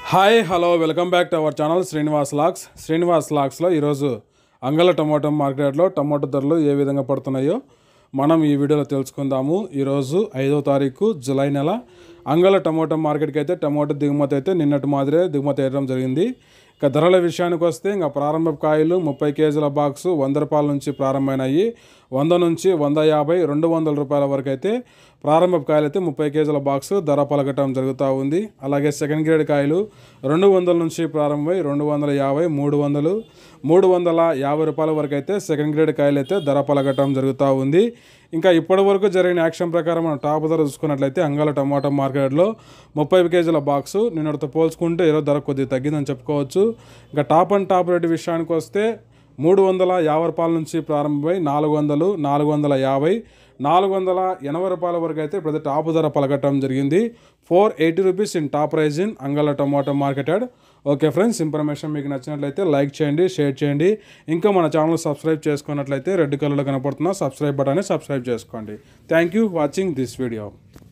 hi hello welcome back to our channel Srinivas లాక్స్ శ్రీనివాస్ లాక్స్లో ఈరోజు అంగళ టమాటో మార్కెట్లో టమాటో ధరలు ఏ విధంగా పడుతున్నాయో మనం ఈ వీడియోలో తెలుసుకుందాము ఈరోజు ఐదో తారీఖు జూలై నెల అంగళ టమాటో మార్కెట్కి అయితే టమాటో దిగుమతి అయితే నిన్నటి మాదిరే దిగుమతి అయ్యడం జరిగింది ఇక ధరల విషయానికి వస్తే ఇంకా ప్రారంభ కాయలు ముప్పై కేజీల బాక్సు వంద రూపాయల నుంచి ప్రారంభమైనాయి వంద నుంచి వంద యాభై రెండు వందల రూపాయల వరకు అయితే ప్రారంభ కాయలు అయితే ముప్పై కేజీల బాక్సు ధర పలకటం జరుగుతూ ఉంది అలాగే సెకండ్ గ్రేడ్ కాయలు రెండు వందల నుంచి ప్రారంభమై రెండు వందల యాభై మూడు వందలు మూడు వందల యాభై రూపాయల వరకు అయితే సెకండ్ గ్రేడ్ కాయలు అయితే ధర పలకటం జరుగుతూ ఉంది ఇంకా ఇప్పటి వరకు జరిగిన యాక్షన్ ప్రకారం మనం టాప్ ధర చూసుకున్నట్లయితే అంగాల టమాటా మార్కెట్లో ముప్పై కేజీల బాక్సు నిన్నటితో పోల్చుకుంటే ఈరోజు ధర కొద్దిగా తగ్గిందని చెప్పుకోవచ్చు ఇంకా టాప్ అండ్ టాప్ రేటు విషయానికి వస్తే మూడు వందల యాభై రూపాయల నుంచి ప్రారంభమై నాలుగు వందలు నాలుగు వందల యాభై నాలుగు వందల ఎనభై రూపాయల వరకు అయితే ప్రతి టాప్ ధర పలకటం జరిగింది four eighty rupees in top price in Angalla tomato marketed okay friends information మీకు నచ్చినట్లయితే లైక్ చేయండి షేర్ చేయండి ఇంకా మన ఛానల్ సబ్స్క్రైబ్ చేసుకున్నట్లయితే రెడ్ కలర్లో కనపడుతున్న సబ్స్క్రైబ్ బటన్ని సబ్స్క్రైబ్ చేసుకోండి thank you watching this video